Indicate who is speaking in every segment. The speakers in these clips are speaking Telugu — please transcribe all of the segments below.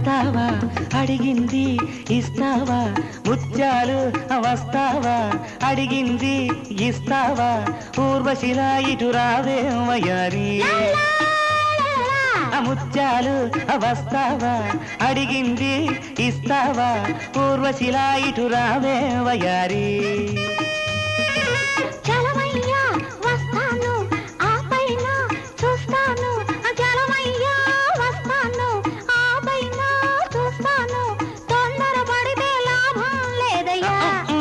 Speaker 1: వస్తావా అడిగింది ఇస్తావా ముత్యాలు వస్తావా అడిగింది ఇస్తావా ఊర్వశిలా ఇటు రావే వయారి ఆ ముత్యాలు వస్తావా అడిగింది ఇస్తావా ఊర్వశిలా ఇటు రావే వయారి
Speaker 2: చలమయ్యా వస్తాను ఆ పైన చూస్తాను చలమయ్యా వస్తాను ఆ పైన చూస్తాను తొందరపడితే లాభం లేదయ్యా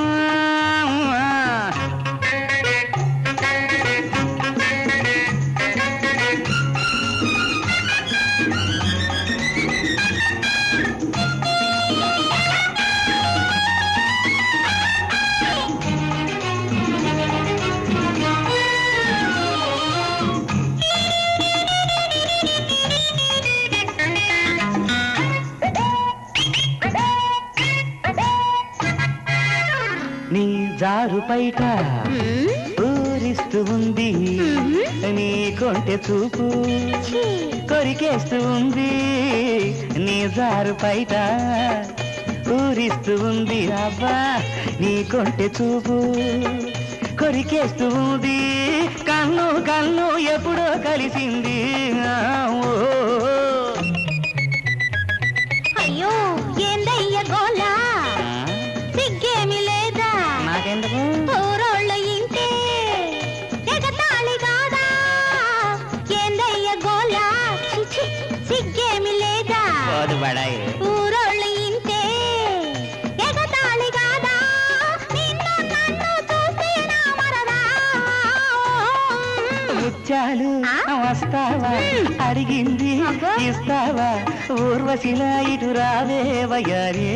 Speaker 1: నీ జారు పైట
Speaker 2: మ్మ్.
Speaker 1: ఊరిస్తూ ఉంది నీ కొంటె చూపు
Speaker 2: ఛీ.
Speaker 1: కొరికేస్తూ ఉంది నీ జారు పైట ఊరిస్తూ ఉంది అబ్బా నీ కొంటె చూపు కొరికేస్తూ ఉంది కన్ను కన్ను ఎప్పుడో కలిసింది ఆ, ఓ,
Speaker 2: అయ్యో ఏందయ్య గోలా
Speaker 1: ఆ,
Speaker 2: సిగ్గేమి లేదా
Speaker 1: నాకెందుకు
Speaker 2: ఊరోళ్ళ ఇంటే ఎగతాళి కాదా ఏందయ్య గోలా ఛీ, ఛీ, సిగ్గేమి లేదా
Speaker 1: పోదు బడాయి
Speaker 2: ఊరోళ్ళ ఇంటే ఎగతాళి కాదా నిన్ను నన్ను చూస్తే నా మరదా
Speaker 1: ముత్యాలు
Speaker 2: ఆ?
Speaker 1: వస్తావా
Speaker 2: మ్మ్.
Speaker 1: అడిగింది
Speaker 2: అబ్బా.
Speaker 1: ఇస్తావా ఊర్వశిలా ఇటు రావే వయ్యారే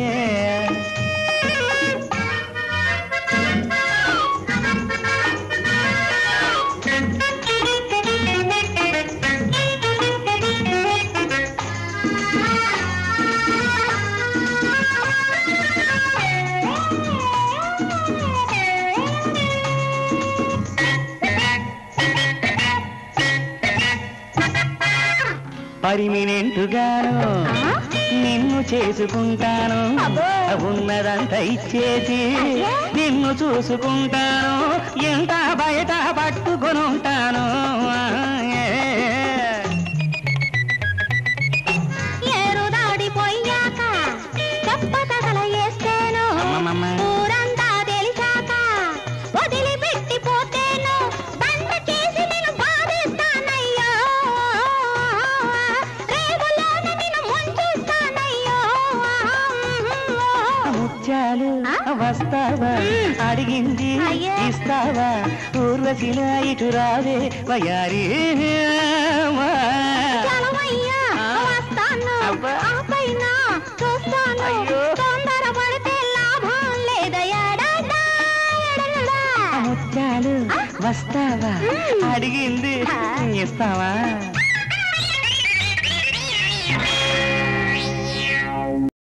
Speaker 1: పరిమినెంటుగాను
Speaker 2: ఆ?
Speaker 1: నిన్ను చేసుకుంటాను
Speaker 2: అబ్బో.
Speaker 1: ఉన్నదంతా ఇచ్చేసి
Speaker 2: అయ్యా.
Speaker 1: నిన్ను చూసుకుంటాను ఎంత బయట పట్టుకొని ఉంటాను
Speaker 2: ఏరు దాడిపోయాక చెప్ప తగల వేస్తేను
Speaker 1: అమ్మమ్మమ్మ.
Speaker 2: ఊరంతా తెలిసాక వదిలిపెట్టి పోతేను బండ చేసి నేను బాధిస్తానయ్యో రేవులోన నేను ముంచేస్తానయ్యో
Speaker 1: ముత్యాలు
Speaker 2: ఆ?
Speaker 1: వస్తావా
Speaker 2: మ్మ్.
Speaker 1: అడిగింది
Speaker 2: అయ్యా.
Speaker 1: ఇస్తావా ఊర్వశిలా ఇటు రావే వయారి
Speaker 2: చలమయ్యా
Speaker 1: ఆ?
Speaker 2: వస్తాను
Speaker 1: అబ్బా.
Speaker 2: ఆ పైన చూస్తాను
Speaker 1: అయ్యో.
Speaker 2: తొందర పడితే లాభం లేదయ్యా డా, డా, డా, డా.
Speaker 1: ముత్యాలు
Speaker 2: ఆ?
Speaker 1: వస్తావా
Speaker 2: మ్మ్.
Speaker 1: అడిగింది
Speaker 2: ఆ.
Speaker 1: ఇస్తావా